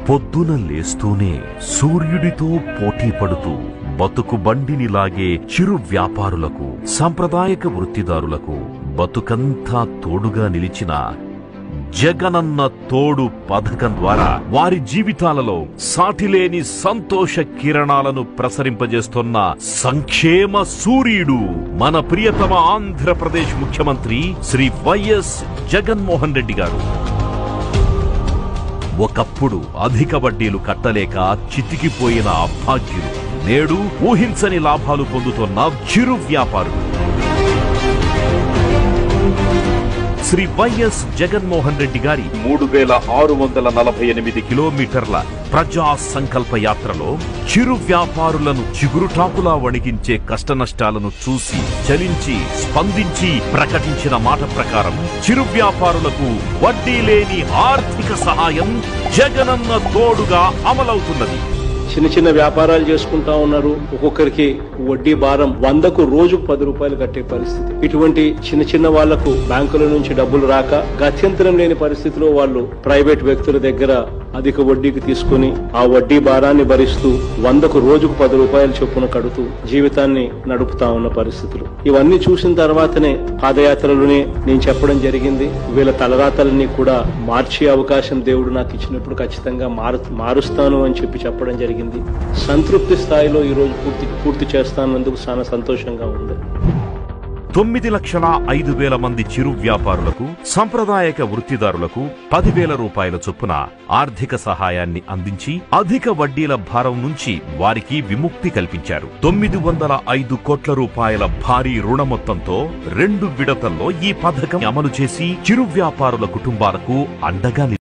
పొద్దున లేస్తూనే సూర్యుడితో పోటీ పడుతూ బతుకు బండిని లాగే చిరు వ్యాపారులకు సాంప్రదాయక వృత్తిదారులకు బతుకంతా తోడుగా నిలిచిన జగనన్న తోడు పథకం ద్వారా వారి జీవితాలలో సాటిలేని సంతోష కిరణాలను ప్రసరింపజేస్తున్న సంక్షేమ సూర్యుడు మన ప్రియతమ ఆంధ్రప్రదేశ్ ముఖ్యమంత్రి శ్రీ వైఎస్ జగన్మోహన్ రెడ్డి గారు ఒకప్పుడు అధిక వడ్డీలు కట్టలేక చితికిపోయిన అభాగ్యులు నేడు ఊహించని లాభాలు పొందుతున్న చిరు వ్యాపారులు శ్రీ వైఎస్ జగన్మోహన్ రెడ్డి గారి మూడు వేల ఆరు వందల నలభై ఎనిమిది కిలోమీటర్ల ప్రజా సంకల్ప యాత్రలో చిరు వ్యాపారులను చిగురుటాకులా వణికించే కష్టనష్టాలను చూసి చలించి స్పందించి ప్రకటించిన మాట ప్రకారం చిరు వ్యాపారులకు వడ్డీ లేని ఆర్థిక సహాయం జగనన్న తోడుగా అమలవుతున్నది చిన్న చిన్న వ్యాపారాలు చేసుకుంటా ఉన్నారు ఒక్కొక్కరికి వడ్డీ భారం వందకు రోజుకు పది రూపాయలు కట్టే పరిస్థితి ఇటువంటి చిన్న చిన్న వాళ్లకు బ్యాంకుల నుంచి డబ్బులు రాక గత్యంతరం లేని పరిస్థితిలో వాళ్ళు ప్రైవేట్ వ్యక్తుల దగ్గర అధిక వడ్డీకి తీసుకుని ఆ వడ్డీ భారాన్ని భరిస్తూ వందకు రోజుకు పది రూపాయలు చొప్పున కడుతూ జీవితాన్ని నడుపుతా ఉన్న పరిస్థితులు ఇవన్నీ చూసిన తర్వాతనే పాదయాత్రలోనే నేను చెప్పడం జరిగింది వీళ్ళ తలరాతలని కూడా మార్చే అవకాశం దేవుడు నాకు ఇచ్చినప్పుడు ఖచ్చితంగా మారు మారుస్తాను అని చెప్పి చెప్పడం జరిగింది సంతృప్తి స్థాయిలో ఈ రోజు పూర్తి పూర్తి చేస్తానందుకు చాలా సంతోషంగా ఉంది తొమ్మిది లక్షల ఐదు వేల మంది చిరు వ్యాపారులకు సాంప్రదాయక వృత్తిదారులకు పదివేల రూపాయల చొప్పున ఆర్థిక సహాయాన్ని అందించి అధిక వడ్డీల భారం నుంచి వారికి విముక్తి కల్పించారు తొమ్మిది వందల ఐదు కోట్ల రూపాయల భారీ రుణ మొత్తంతో రెండు విడతల్లో ఈ పథకం అమలు చేసి చిరు వ్యాపారుల కుటుంబాలకు అండగా